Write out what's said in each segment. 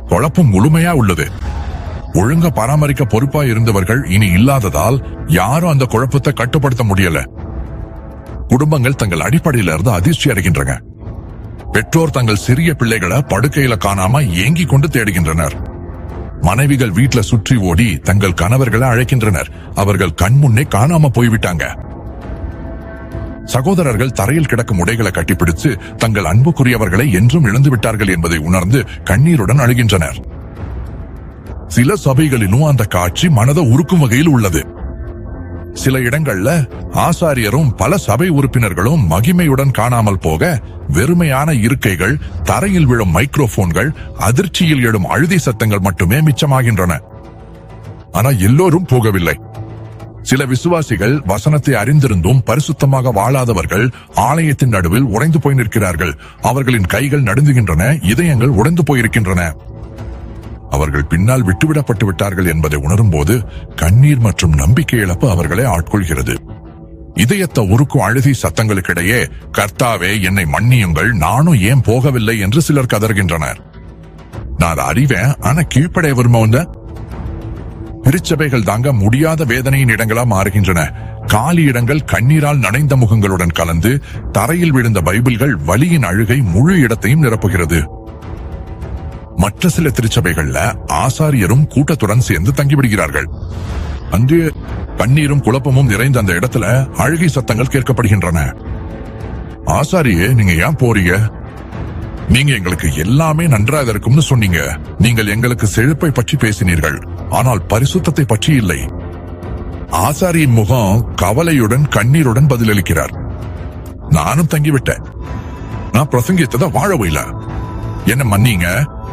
குழப்பம் முழுமையா உள்ளது ஒழுங்க பராமரிக்க பொறுப்பா இருந்தவர்கள் இனி இல்லாததால் யாரும் அந்த குழப்பத்தை கட்டுப்படுத்த முடியல குடும்பங்கள் தங்கள் அடிப்படையில இருந்து அதிர்ச்சி அடைகின்றன பெற்றோர் தங்கள் சிறிய பிள்ளைகளை படுக்கையில காணாம ஏங்கி கொண்டு தேடுகின்றனர் மனைவிகள் வீட்ல சுற்றி ஓடி தங்கள் கணவர்களை அழைக்கின்றனர் அவர்கள் கண் முன்னே காணாம போய்விட்டாங்க சகோதரர்கள் தரையில் கிடக்கும் உடைகளை கட்டிப்பிடித்து தங்கள் அன்புக்குரியவர்களை என்றும் இழந்து விட்டார்கள் என்பதை உணர்ந்து கண்ணீருடன் அழுகின்றனர் சில சபைகளிலும் அந்த காட்சி மனதை உருக்கும் வகையில் உள்ளது சில இடங்கள்ல ஆசாரியரும் பல சபை உறுப்பினர்களும் மகிமையுடன் காணாமல் போக வெறுமையான இருக்கைகள் தரையில் விழும் மைக்ரோபோன்கள் அதிர்ச்சியில் எழும் அழுதை சத்தங்கள் மட்டுமே மிச்சமாகின்றன ஆனா எல்லோரும் போகவில்லை சில விசுவாசிகள் வசனத்தை அறிந்திருந்தும் பரிசுத்தமாக வாழாதவர்கள் ஆலயத்தின் நடுவில் உடைந்து போய் நிற்கிறார்கள் அவர்களின் கைகள் நடுங்குகின்றன இதயங்கள் உடைந்து போயிருக்கின்றன அவர்கள் பின்னால் விட்டுவிடப்பட்டு விட்டார்கள் என்பதை உணரும்போது கண்ணீர் மற்றும் நம்பிக்கை இழப்பு அவர்களை ஆட்கொள்கிறது இதயத்த உருக்கும் அழுகை சத்தங்களுக்கிடையே கர்த்தாவே என்னை மன்னியுங்கள் நானும் ஏன் போகவில்லை என்று சிலர் கதறுகின்றனர் நான் அறிவேன் ஆனா கீழ்ப்படைய விரும்ப திருச்சபைகள் தாங்க முடியாத வேதனையின் இடங்களா மாறுகின்றன காலி இடங்கள் கண்ணீரால் நனைந்த முகங்களுடன் கலந்து தரையில் விழுந்த பைபிள்கள் வலியின் அழுகை முழு இடத்தையும் நிரப்புகிறது மற்ற சில திருச்சபைகள்ல ஆசாரியரும் கூட்டத்துடன் சேர்ந்து தங்கிவிடுகிறார்கள் அங்கு கண்ணீரும் குழப்பமும் நிறைந்த அந்த இடத்துல அழுகை சத்தங்கள் கேட்கப்படுகின்றன ஆசாரியே நீங்க ஏன் போறீங்க நீங்க எங்களுக்கு எல்லாமே நன்றாக இருக்கும்னு சொன்னீங்க நீங்கள் எங்களுக்கு செழிப்பை பற்றி பேசினீர்கள் ஆனால் பரிசுத்தத்தை பற்றி இல்லை ஆசாரியின் முகம் கவலையுடன் கண்ணீருடன் பதிலளிக்கிறார் நானும் தங்கிவிட்டேன் நான் பிரசங்கித்ததை வாழவே இல்ல என்ன மன்னீங்க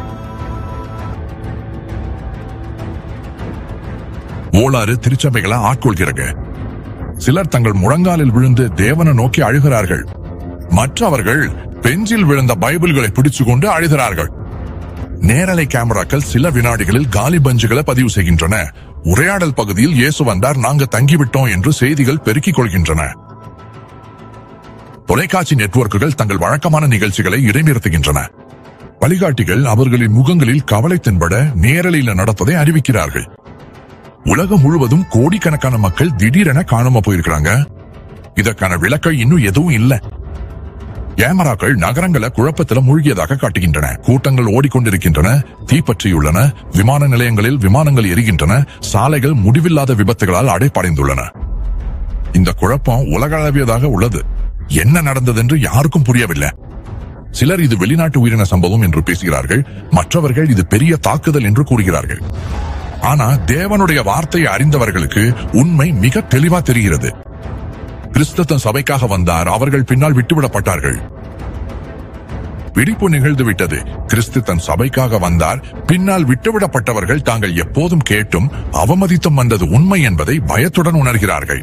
ஓலாறு திருச்சபைகளை ஆட்கொள்கிறது சிலர் தங்கள் முழங்காலில் விழுந்து தேவனை நோக்கி அழுகிறார்கள் மற்றவர்கள் பெஞ்சில் விழுந்த பைபிள்களை பிடிச்சுக்கொண்டு அழுகிறார்கள் நேரலை கேமராக்கள் சில வினாடிகளில் காலி பஞ்சுகளை பதிவு செய்கின்றன உரையாடல் பகுதியில் இயேசு வந்தார் நாங்க தங்கிவிட்டோம் என்று செய்திகள் பெருக்கிக் கொள்கின்றன தொலைக்காட்சி நெட்வொர்க்குகள் தங்கள் வழக்கமான நிகழ்ச்சிகளை இடைநிறுத்துகின்றன வழிகாட்டிகள் அவர்களின் முகங்களில் கவலை தென்பட நேரலையில் நடப்பதை அறிவிக்கிறார்கள் உலகம் முழுவதும் கோடிக்கணக்கான மக்கள் திடீரென காணாம போயிருக்கிறாங்க இதற்கான விளக்கம் இன்னும் எதுவும் இல்ல கேமராக்கள் நகரங்களை குழப்பத்துல மூழ்கியதாக காட்டுகின்றன கூட்டங்கள் ஓடிக்கொண்டிருக்கின்றன தீப்பற்றியுள்ளன விமான நிலையங்களில் விமானங்கள் எரிகின்றன சாலைகள் முடிவில்லாத விபத்துகளால் அடைப்படைந்துள்ளன இந்த குழப்பம் உலகளவியதாக உள்ளது என்ன நடந்ததென்று யாருக்கும் புரியவில்லை சிலர் இது வெளிநாட்டு உயிரின சம்பவம் என்று பேசுகிறார்கள் மற்றவர்கள் இது பெரிய தாக்குதல் என்று கூறுகிறார்கள் ஆனா தேவனுடைய வார்த்தையை அறிந்தவர்களுக்கு உண்மை மிக தெளிவா தெரிகிறது கிறிஸ்து தன் சபைக்காக வந்தார் அவர்கள் பின்னால் விட்டுவிடப்பட்டார்கள் பிடிப்பு நிகழ்ந்து விட்டது கிறிஸ்து தன் சபைக்காக வந்தார் பின்னால் விட்டுவிடப்பட்டவர்கள் தாங்கள் எப்போதும் கேட்டும் அவமதித்தும் வந்தது உண்மை என்பதை பயத்துடன் உணர்கிறார்கள்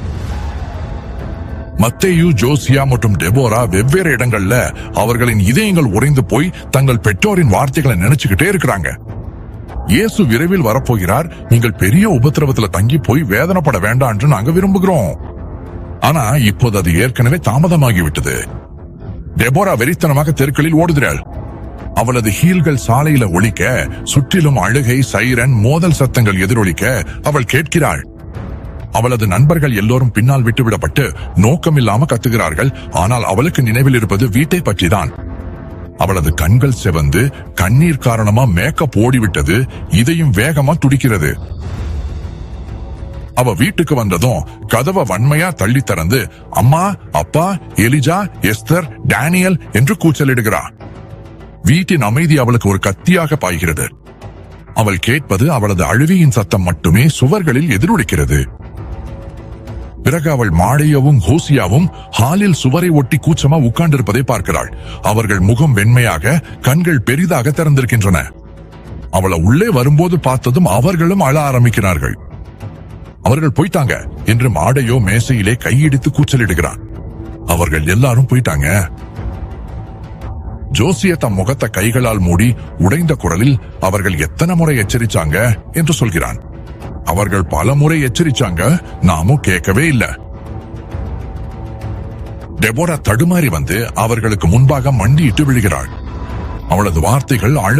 மத்தேயு ஜோசியா மற்றும் டெபோரா வெவ்வேறு இடங்கள்ல அவர்களின் இதயங்கள் உறைந்து போய் தங்கள் பெற்றோரின் வார்த்தைகளை நினைச்சுக்கிட்டே இருக்கிறாங்க இயேசு விரைவில் வரப்போகிறார் நீங்கள் பெரிய உபத்திரவத்துல தங்கி போய் வேதனைப்பட வேண்டாம் என்று நாங்க விரும்புகிறோம் ஆனா இப்போது அது ஏற்கனவே தாமதமாகிவிட்டது டெபோரா வெறித்தனமாக தெருக்களில் ஓடுகிறாள் அவளது ஹீல்கள் சாலையில ஒலிக்க சுற்றிலும் அழுகை சைரன் மோதல் சத்தங்கள் எதிரொலிக்க அவள் கேட்கிறாள் அவளது நண்பர்கள் எல்லோரும் பின்னால் விட்டுவிடப்பட்டு நோக்கமில்லாம கத்துகிறார்கள் ஆனால் அவளுக்கு நினைவில் இருப்பது வீட்டை பற்றிதான் அவளது கண்கள் செவந்து கண்ணீர் காரணமா மேக்கப் ஓடிவிட்டது இதையும் வேகமா துடிக்கிறது அவ வீட்டுக்கு வந்ததும் கதவை வன்மையா தள்ளி திறந்து அம்மா அப்பா எலிஜா எஸ்தர் டேனியல் என்று கூச்சலிடுகிறா வீட்டின் அமைதி அவளுக்கு ஒரு கத்தியாக பாய்கிறது அவள் கேட்பது அவளது அழுவியின் சத்தம் மட்டுமே சுவர்களில் எதிரொலிக்கிறது பிறகு அவள் மாடையவும் ஹோசியாவும் ஹாலில் சுவரை ஒட்டி கூச்சமா உட்கார்ந்திருப்பதை பார்க்கிறாள் அவர்கள் முகம் வெண்மையாக கண்கள் பெரிதாக திறந்திருக்கின்றன அவளை உள்ளே வரும்போது பார்த்ததும் அவர்களும் அழ ஆரம்பிக்கிறார்கள் அவர்கள் போயிட்டாங்க என்று மாடையோ மேசையிலே கையிடித்து கூச்சலிடுகிறான் அவர்கள் எல்லாரும் போயிட்டாங்க ஜோசிய தம் முகத்தை கைகளால் மூடி உடைந்த குரலில் அவர்கள் எத்தனை முறை எச்சரிச்சாங்க என்று சொல்கிறான் அவர்கள் பல முறை எச்சரிச்சாங்க நாமும் கேட்கவே இல்ல டெபோரா தடுமாறி வந்து அவர்களுக்கு முன்பாக மண்டியிட்டு விழுகிறாள் அவளது வார்த்தைகள் அழ